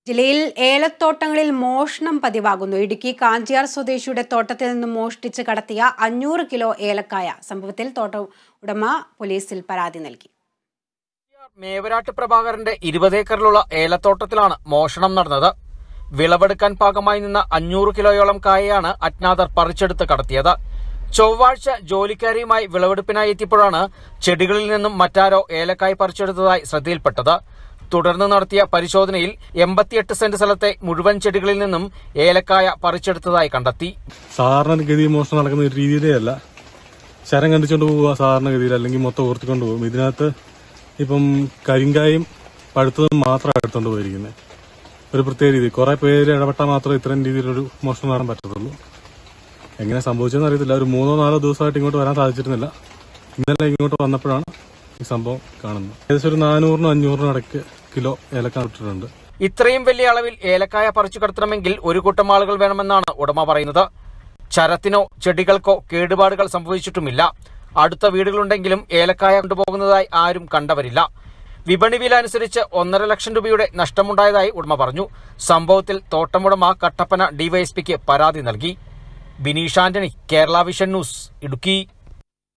ജില്ലയിൽ ഏലത്തോട്ടങ്ങളിൽ മോഷണം പതിവാകുന്നു ഇടുക്കി കാഞ്ചിയാർ സ്വദേശിയുടെ തോട്ടത്തിൽ നിന്നും മോഷ്ടിച്ച് കടത്തിയ അഞ്ഞൂറ് കിലോ ഏലക്കായ സംഭവത്തിൽ തോട്ട ഉടമ പോലീസിൽ പരാതി നൽകി മേവരാട്ട് പ്രഭാകരന്റെ ഇരുപത് ഏക്കറിലുള്ള ഏലത്തോട്ടത്തിലാണ് മോഷണം നടന്നത് വിളവെടുക്കാൻ പാകമായി നിന്ന അഞ്ഞൂറ് കിലോയോളം കായയാണ് അജ്ഞാതർ പറിച്ചെടുത്ത് കടത്തിയത് ചൊവ്വാഴ്ച ജോലിക്കാരിയുമായി വിളവെടുപ്പിനായി എത്തിയപ്പോഴാണ് ചെടികളിൽ നിന്നും മറ്റാരോ ഏലക്കായ പറിച്ചെടുത്തതായി ശ്രദ്ധയിൽപ്പെട്ടത് തുടർന്ന് നടത്തിയ പരിശോധനയിൽ എൺപത്തിയെട്ട് സെന്റ് സ്ഥലത്തെ മുഴുവൻ ചെടികളിൽ നിന്നും ഏലക്കായ പറിച്ചെടുത്തതായി കണ്ടെത്തി സാധാരണ ഗതി മോഷണം നടക്കുന്ന ഒരു രീതിയിലേ അല്ല ശരം കണ്ടിച്ചുകൊണ്ട് പോവുക സാധാരണ ഗതിയിൽ അല്ലെങ്കിൽ മൊത്തം ഓർത്തിക്കൊണ്ട് പോകും ഇതിനകത്ത് ഇപ്പം കരിങ്കായും പഴുത്തതും മാത്രമാണ് എടുത്തുകൊണ്ട് പോയിരിക്കുന്നത് ഒരു പ്രത്യേക രീതി കുറെ പേര് ഇടപെട്ടാൽ മാത്രമേ ഇത്തരം രീതിയിലൊരു മോഷണം നടത്താൻ പറ്റത്തുള്ളൂ എങ്ങനെ സംഭവിച്ചതെന്ന് അറിയത്തില്ല ഒരു മൂന്നോ നാലോ ദിവസമായിട്ട് ഇങ്ങോട്ട് വരാൻ സാധിച്ചിരുന്നില്ല ഇന്നലെ ഇങ്ങോട്ട് വന്നപ്പോഴാണ് ഈ സംഭവം കാണുന്നത് ഏകദേശം ഒരു നാനൂറിനും അഞ്ഞൂറിനും ഇടയ്ക്ക് കിലോ ഏലക്ക ഇട്ടിട്ടുണ്ട് ഇത്രയും വലിയ അളവിൽ ഏലക്കായ പറിച്ചു കടത്തണമെങ്കിൽ ഒരു കൂട്ടം ആളുകൾ വേണമെന്നാണ് ഉടമ പറയുന്നത് ചരത്തിനോ ചെടികൾക്കോ കേടുപാടുകൾ സംഭവിച്ചിട്ടുമില്ല അടുത്ത വീടുകളുണ്ടെങ്കിലും ഏലക്കായ കൊണ്ടുപോകുന്നതായി ആരും കണ്ടവരില്ല വിപണി വില അനുസരിച്ച് ഒന്നര ലക്ഷം രൂപയുടെ നഷ്ടമുണ്ടായതായി ഉടമ പറഞ്ഞു സംഭവത്തിൽ തോട്ടമുടമ കട്ടപ്പന ഡിവൈഎസ്പിക്ക് പരാതി നൽകി Bineesh Antony Kerala vision news Idukki